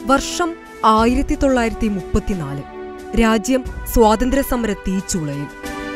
വർഷം ആയിരത്തി തൊള്ളായിരത്തി മുപ്പത്തിനാല് രാജ്യം സ്വാതന്ത്ര്യ സമര തീച്ചുളയിൽ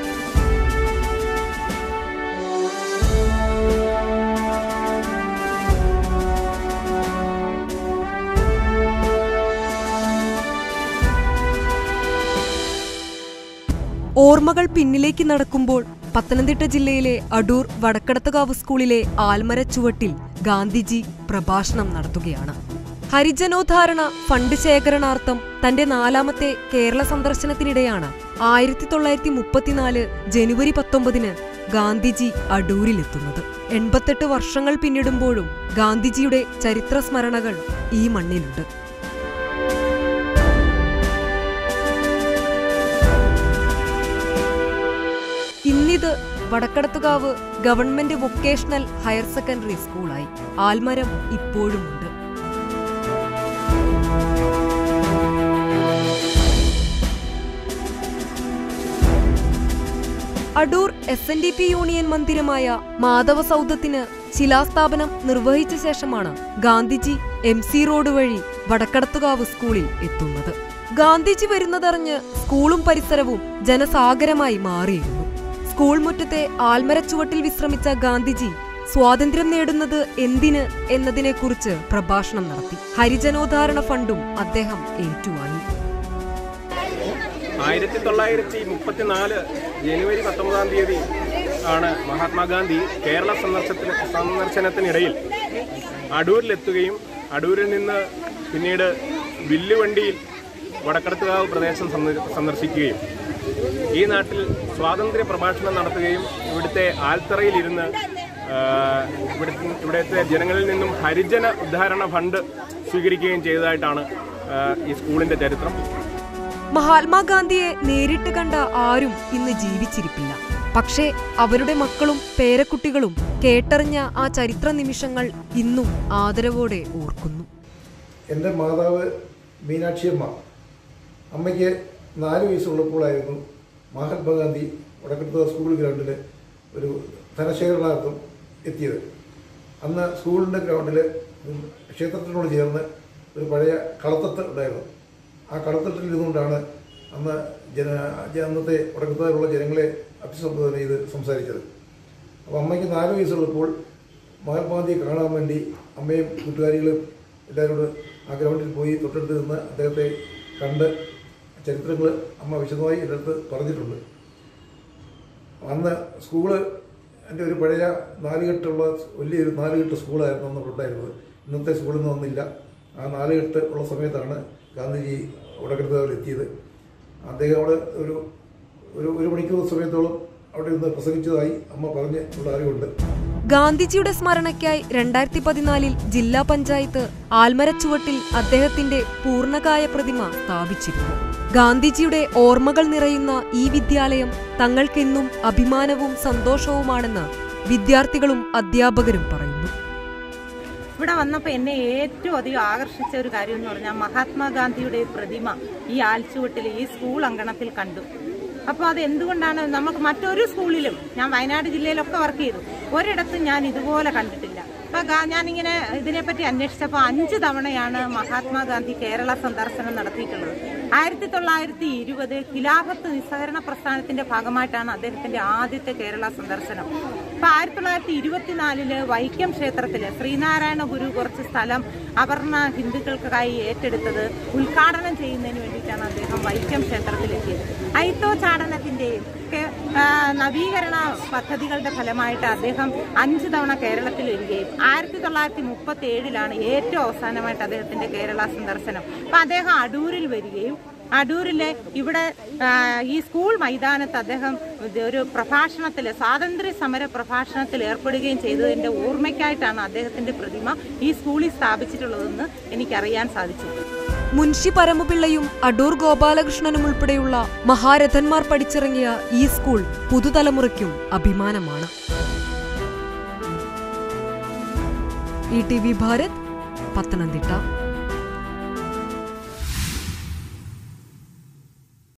ഓർമ്മകൾ പിന്നിലേക്ക് നടക്കുമ്പോൾ പത്തനംതിട്ട ജില്ലയിലെ അടൂർ വടക്കടത്തുകാവ് സ്കൂളിലെ ആൽമര ചുവട്ടിൽ ഗാന്ധിജി പ്രഭാഷണം നടത്തുകയാണ് ഹരിജനോദ്ധാരണ ഫണ്ട് ശേഖരണാർത്ഥം തന്റെ നാലാമത്തെ കേരള സന്ദർശനത്തിനിടെയാണ് ആയിരത്തി തൊള്ളായിരത്തി മുപ്പത്തിനാല് ജനുവരി പത്തൊമ്പതിന് ഗാന്ധിജി അടൂരിലെത്തുന്നത് എൺപത്തെട്ട് വർഷങ്ങൾ പിന്നിടുമ്പോഴും ഗാന്ധിജിയുടെ ചരിത്ര സ്മരണകൾ ഈ മണ്ണിലുണ്ട് ഇന്നിത് Vadakkadathukavu government vocational higher secondary സ്കൂളായി ആൽമരം ഇപ്പോഴുമുണ്ട് Adoor S N D P union മന്ദിരമായ മാധവ സൗധത്തിന് ശിലാസ്ഥാപനം നിർവഹിച്ച ശേഷമാണ് ഗാന്ധിജി എം സി റോഡ് വഴി വടക്കടത്തുകാവ് സ്കൂളിൽ എത്തുന്നത് ഗാന്ധിജി വരുന്നതറിഞ്ഞ് സ്കൂളും പരിസരവും ജനസാഗരമായി മാറിയിരുന്നു സ്കൂൾ മുറ്റത്തെ ആൽമരച്ചുവട്ടിൽ വിശ്രമിച്ച ഗാന്ധിജി സ്വാതന്ത്ര്യം നേടുന്നത് എന്തിന് എന്നതിനെക്കുറിച്ച് പ്രഭാഷണം നടത്തി ഹരിജനോദ്ധാരണ ഫണ്ടും അദ്ദേഹം ഏറ്റുവാങ്ങി ആയിരത്തി തൊള്ളായിരത്തി മുപ്പത്തിനാല് ജനുവരി പത്തൊമ്പതാം തീയതി ആണ് മഹാത്മാഗാന്ധി കേരള സന്ദർശനത്തിന് സന്ദർശനത്തിനിടയിൽ അടൂരിലെത്തുകയും അടൂരിൽ നിന്ന് പിന്നീട് വില്ലുവണ്ടിയിൽ വടക്കടത്തുകാവ് പ്രദേശം സന്ദ- സന്ദർശിക്കുകയും ഈ നാട്ടിൽ സ്വാതന്ത്ര്യ പ്രഭാഷണം നടത്തുകയും ഇവിടുത്തെ ആൽത്തറയിലിരുന്ന് ആ, ഇവിടുത്തെ ഇവിടുത്തെ ജനങ്ങളിൽ നിന്നും ഹരിജന ഉദ്ധാരണ ഫണ്ട് സ്വീകരിക്കുകയും ചെയ്തതായിട്ടാണ് ആ, ഈ സ്കൂളിന്റെ ചരിത്രം മഹാത്മാഗാന്ധിയെ നേരിട്ട് കണ്ട ആരും ഇന്ന് ജീവിച്ചിരിപ്പില്ല പക്ഷേ അവരുടെ മക്കളും പേരക്കുട്ടികളും കേട്ടറിഞ്ഞ ആ ചരിത്ര നിമിഷങ്ങൾ ഇന്നും ആദരവോടെ ഓർക്കുന്നു എൻ്റെ മാതാവ് മീനാക്ഷിയമ്മ അമ്മയ്ക്ക് നാല് വയസ്സുള്ളപ്പോഴായിരുന്നു മഹാത്മാഗാന്ധി വടക്കത്തുക സ്കൂൾ ഗ്രൗണ്ടിൽ ഒരു ധനശേഖരണാർത്ഥം എത്തിയത് അന്ന് സ്കൂളിൻ്റെ ഗ്രൗണ്ടിൽ ക്ഷേത്രത്തിനോട് ചേർന്ന് ഒരു പഴയ കളത്തട്ട് ഉണ്ടായിരുന്നു ആ കളത്തട്ടിൽ ഇരുന്നുകൊണ്ടാണ് അന്ന് ജന ജ- അന്നത്തെ വടക്കത്തുകാരുള്ള ജനങ്ങളെ അഭിസംബോധന ചെയ്ത് സംസാരിച്ചത് അപ്പോൾ അമ്മയ്ക്ക് നാല് വയസ്സുള്ളപ്പോൾ മഹാത്മാഗാന്ധിയെ കാണാൻ വേണ്ടി അമ്മയും കൂട്ടുകാരികളും എല്ലാവരും കൂടെ ആ ഗ്രൗണ്ടിൽ പോയി തൊട്ടടുത്ത് നിന്ന് അദ്ദേഹത്തെ കണ്ട് ചരിത്രങ്ങൾ അമ്മ വിശദമായി എൻ്റെ അടുത്ത് പറഞ്ഞിട്ടുണ്ട് അന്ന് സ്കൂള് എൻ്റെ ഒരു പഴയ നാലുകെട്ടുള്ള വലിയൊരു നാലുകെട്ട് സ്കൂളായിരുന്നു അന്ന് ഉണ്ടായിരുന്നത് ഇന്നത്തെ സ്കൂളിൽ നിന്ന് ഒന്നില്ല ആ നാലുകെട്ട് ഉള്ള സമയത്താണ് ഗാന്ധിജി വടക്കെടുത്തവർ എത്തിയത് അദ്ദേഹം അവിടെ ഒരു ഒരു ഒരു മണിക്കൂർ സമയത്തോളം അവിടെ നിന്ന് പ്രസംഗിച്ചതായി അമ്മ പറഞ്ഞ് ഉള്ള അറിവുണ്ട് ഗാന്ധിജിയുടെ സ്മരണയ്ക്കായി രണ്ടായിരത്തി പതിനാലിൽ ജില്ലാ പഞ്ചായത്ത് ആൽമരച്ചുവട്ടിൽ അദ്ദേഹത്തിന്റെ പൂർണ്ണകായ പ്രതിമ സ്ഥാപിച്ചിരുന്നു ഗാന്ധിജിയുടെ ഓർമ്മകൾ നിറയുന്ന ഈ വിദ്യാലയം തങ്ങൾക്കെന്നും അഭിമാനവും സന്തോഷവുമാണെന്ന് വിദ്യാർത്ഥികളും അധ്യാപകരും പറയുന്നു ഇവിടെ വന്നപ്പോൾ എന്നെ ഏറ്റവും അധികം ആകർഷിച്ച ഒരു കാര്യം എന്ന് പറഞ്ഞാൽ മഹാത്മാഗാന്ധിയുടെ പ്രതിമ ഈ ആൽച്ചുവട്ടിൽ ഈ സ്കൂൾ അങ്കണത്തിൽ കണ്ടു അപ്പോൾ അത് എന്തുകൊണ്ടാണ് നമുക്ക് മറ്റൊരു സ്കൂളിലും ഞാൻ വയനാട് ജില്ലയിലൊക്കെ വർക്ക് ചെയ്തു ഒരിടത്തും ഞാൻ ഇതുപോലെ കണ്ടിട്ടില്ല അപ്പൊ ഗാ- ഞാനിങ്ങനെ ഇതിനെപ്പറ്റി അന്വേഷിച്ചപ്പോൾ അഞ്ച് തവണയാണ് മഹാത്മാഗാന്ധി കേരള സന്ദർശനം നടത്തിയിട്ടുള്ളത് ആയിരത്തി തൊള്ളായിരത്തി ഇരുപത് ഖിലാഫത്ത് നിസ്സഹകരണ പ്രസ്ഥാനത്തിന്റെ ഭാഗമായിട്ടാണ് അദ്ദേഹത്തിന്റെ ആദ്യത്തെ കേരള സന്ദർശനം അപ്പൊ ആയിരത്തി തൊള്ളായിരത്തി ഇരുപത്തിനാലില് വൈക്കം ക്ഷേത്രത്തില് ശ്രീനാരായണ ഗുരു കുറച്ച് സ്ഥലം അവർണ ഹിന്ദുക്കൾക്കായി ഏറ്റെടുത്തത് ഉദ്ഘാടനം ചെയ്യുന്നതിന് വേണ്ടിയിട്ടാണ് അദ്ദേഹം വൈക്കം ക്ഷേത്രത്തിലെത്തിയത് ഐത്തോച്ചാടനത്തിന്റെയും ഒക്കെ ആ, നവീകരണ പദ്ധതികളുടെ ഫലമായിട്ട് അദ്ദേഹം അഞ്ച് തവണ കേരളത്തിൽ വരികയും ആയിരത്തി തൊള്ളായിരത്തി മുപ്പത്തി ഏഴിലാണ് ഏറ്റവും അവസാനമായിട്ട് അദ്ദേഹത്തിന്റെ കേരള സന്ദർശനം അപ്പൊ അദ്ദേഹം അടൂരിൽ വരികയും അടൂരിലെ ഇവിടെ ആ, ഈ സ്കൂൾ മൈതാനത്ത് അദ്ദേഹം ഇത് ഒരു പ്രഭാഷണത്തിൽ സ്വാതന്ത്ര്യ സമര പ്രഭാഷണത്തിൽ ഏർപ്പെടുകയും ചെയ്തതിന്റെ ഓർമ്മയ്ക്കായിട്ടാണ് അദ്ദേഹത്തിന്റെ പ്രതിമ ഈ സ്കൂളിൽ സ്ഥാപിച്ചിട്ടുള്ളതെന്ന് എനിക്കറിയാൻ സാധിച്ചു മുൻഷി പരമപിള്ളയും അടൂർ ഗോപാലകൃഷ്ണനും ഉൾപ്പെടെയുള്ള മഹാരഥന്മാർ പഠിച്ചിറങ്ങിയ ഈ സ്കൂൾ പുതുതലമുറയ്ക്കും അഭിമാനമാണ് E T V Bharat Pathanamthitta